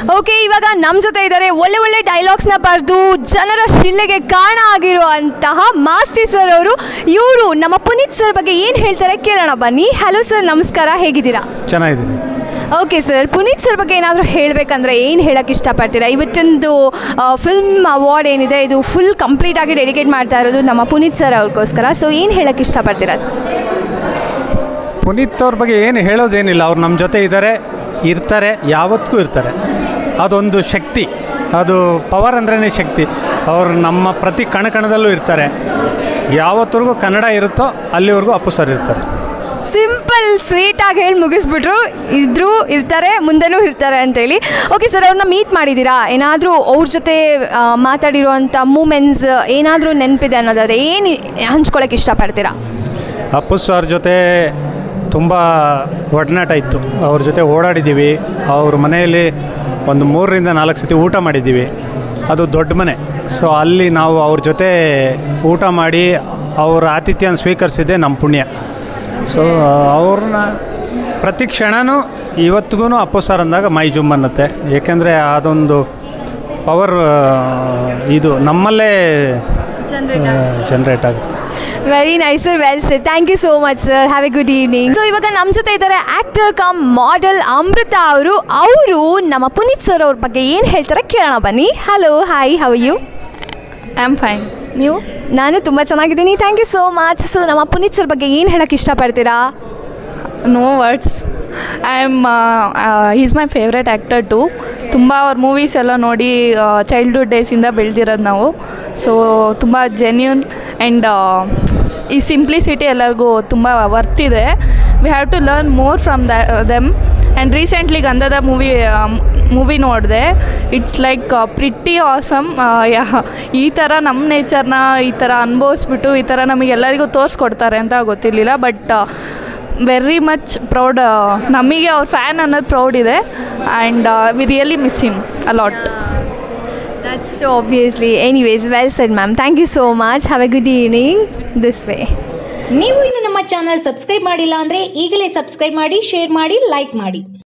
okay ಇವಾಗ ನಮ್ಮ ಜೊತೆ ಇದ್ದಾರೆ ಒಳ್ಳೆ ಒಳ್ಳೆ ಡೈಲಾಗ್ಸ್ನ ಬರೆದು ಜನರ ಶಿಳ್ಳೆಗೆ ಕಾರಣ ಆಗಿರುವಂತಹ ಮಾಸ್ತಿ ಸರ್ ಅವರು ಇವರು ನಮ್ಮ ಪುನೀತ್ ಸರ್ ಬಗ್ಗೆ ಏನು ಹೇಳ್ತಾರೆ ಕೇಳೋಣ ಬನ್ನಿ ಹಲೋ ಸರ್ ನಮಸ್ಕಾರ ಹೇಗಿದ್ದೀರಾ ಚೆನ್ನಾಗಿದ್ದೀನಿ ಓಕೆ ಸರ್ ಪುನೀತ್ ಸರ್ ಬಗ್ಗೆ ಏನಾದರೂ ಹೇಳಬೇಕಂದ್ರೆ ಏನು ಹೇಳಕ್ಕೆ ಇಷ್ಟಪಡ್ತೀರಾ ಇವತ್ತೊಂದು ಫಿಲ್ಮ್ ಅವಾರ್ಡ್ ಏನಿದೆ ಇದು ಫುಲ್ ಕಂಪ್ಲೀಟ್ ಆಗಿ ಡೆಡಿಕೇಟ್ ಮಾಡ್ತಾ ಇರೋದು ನಮ್ಮ ಪುನೀತ್ ಸರ್ ಅವ್ರಿಗೋಸ್ಕರ ಸೊ ಏನು ಹೇಳಕ್ಕೆ ಇಷ್ಟಪಡ್ತೀರಾ ಸರ್ ಪುನೀತ್ ಅವ್ರ ಬಗ್ಗೆ ಏನು ಹೇಳೋದೇನಿಲ್ಲ ಅವ್ರು ನಮ್ಮ ಜೊತೆ ಇದ್ದಾರೆ ಇರ್ತಾರೆ ಯಾವತ್ತಿಗೂ ಇರ್ತಾರೆ ಅದೊಂದು ಶಕ್ತಿ ಅದು ಪವರ್ ಅಂದ್ರೇ ಶಕ್ತಿ ಅವರು ನಮ್ಮ ಪ್ರತಿ ಕಣಕಣದಲ್ಲೂ ಇರ್ತಾರೆ ಯಾವತ್ತರೆಗೂ ಕನ್ನಡ ಇರುತ್ತೋ ಅಲ್ಲಿವರೆಗೂ ಅಪ್ಪು ಸರ್ ಇರ್ತಾರೆ ಸಿಂಪಲ್ ಸ್ವೀಟಾಗಿ ಹೇಳಿ ಮುಗಿಸ್ಬಿಟ್ರು ಇದ್ರು ಇರ್ತಾರೆ ಮುಂದೆನೂ ಇರ್ತಾರೆ ಅಂತೇಳಿ ಓಕೆ ಸರ್ ಅವ್ರನ್ನ ಮೀಟ್ ಮಾಡಿದ್ದೀರಾ ಏನಾದರೂ ಅವ್ರ ಜೊತೆ ಆ, ಮಾತಾಡಿರುವಂಥ ಮೂಮೆಂಟ್ಸ್ ಏನಾದರೂ ನೆನಪಿದೆ ಅನ್ನೋದಾದ್ರೆ ಏನು ಹಂಚ್ಕೊಳಕ್ಕೆ ಇಷ್ಟಪಡ್ತೀರಾ ಅಪ್ಪು ಸರ್ ಜೊತೆ ತುಂಬ ಒಡನಾಟ ಇತ್ತು ಅವ್ರ ಜೊತೆ ಓಡಾಡಿದ್ದೀವಿ ಅವ್ರ ಮನೆಯಲ್ಲಿ ಒಂದು ಮೂರರಿಂದ ನಾಲ್ಕು ಸತಿ ಊಟ ಮಾಡಿದ್ದೀವಿ ಅದು ದೊಡ್ಡ ಮನೆ ಸೊ ಅಲ್ಲಿ ನಾವು ಅವ್ರ ಜೊತೆ ಊಟ ಮಾಡಿ ಅವ್ರ ಆತಿಥ್ಯನ ಸ್ವೀಕರಿಸಿದ್ದೆ ನಮ್ಮ ಪುಣ್ಯ ಸೊ ಅವ್ರನ್ನ ಪ್ರತಿ ಕ್ಷಣನೂ ಇವತ್ತಿಗೂ ಅಪ್ಪು ಸರ್ ಅಂದಾಗ ಮೈ ಜುಮ್ ಅನ್ನತ್ತೆ ಏಕೆಂದರೆ ಅದೊಂದು ಪವರ್ ಇದು ನಮ್ಮಲ್ಲೇ ಜನ್ರೇಟ್ ಆಗುತ್ತೆ very nice sir well sir thank you so much sir have a good evening so ಇವಾಗ ನಮ್ಮ ಜೊತೆ ಇದ್ದಾರೆ ಆ್ಯಕ್ಟರ್ ಕಮ್ ಮಾಡೆಲ್ ಅಮೃತ ಅವರು ಅವರು ನಮ್ಮ ಪುನೀತ್ ಸರ್ ಅವ್ರ ಬಗ್ಗೆ ಏನು ಹೇಳ್ತಾರೆ ಕೇಳೋಣ ಬನ್ನಿ hello hi how you I am fine ನೀವು ನಾನು ತುಂಬ ಚೆನ್ನಾಗಿದ್ದೀನಿ thank you so much so ನಮ್ಮ ಪುನೀತ್ ಸರ್ ಬಗ್ಗೆ ಏನು ಹೇಳಕ್ಕೆ ಇಷ್ಟಪಡ್ತೀರಾ no words I am is my favourite actor to ತುಂಬ ಅವ್ರ ಮೂವೀಸ್ ಎಲ್ಲ ನೋಡಿ ಚೈಲ್ಡ್ಹುಡ್ ಡೇಸಿಂದ ಬೆಳೆದಿರೋದು ನಾವು ಸೊ ತುಂಬ ಜೆನ್ಯೂನ್ ಆ್ಯಂಡ್ ಈ ಸಿಂಪ್ಲಿಸಿಟಿ ಎಲ್ಲರಿಗೂ ತುಂಬ ವರ್ತ್ ಇದೆ we have to learn more from the them and recently ಗಂಧದ ಮೂವಿ ಮೂವಿ ನೋಡಿದೆ ಇಟ್ಸ್ ಲೈಕ್ ಪ್ರಿಟ್ಟಿ ಆಸಮ್ ಈ ಥರ ನಮ್ಮ ನೇಚರ್ನ ಈ ಥರ ಅನುಭವಿಸ್ಬಿಟ್ಟು ಈ ಥರ ನಮಗೆಲ್ಲರಿಗೂ ತೋರಿಸ್ಕೊಡ್ತಾರೆ ಅಂತ ಗೊತ್ತಿರಲಿಲ್ಲ ಬಟ್ ವೆರಿ ಮಚ್ ಪ್ರೌಡ್ ನಮಗೆ ಅವ್ರ ಫ್ಯಾನ್ ಅನ್ನೋದು ಪ್ರೌಡ್ ಇದೆ and we really miss him a lot that's obviously anyways well said ma'am thank you so much have a good evening this way ನೀವು ಇನ್ನು ನಮ್ಮ ಚಾನಲ್ ಸಬ್ಸ್ಕ್ರೈಬ್ ಮಾಡಿಲ್ಲ ಅಂದರೆ ಈಗಲೇ ಸಬ್ಸ್ಕ್ರೈಬ್ ಮಾಡಿ ಶೇರ್ ಮಾಡಿ ಲೈಕ್ ಮಾಡಿ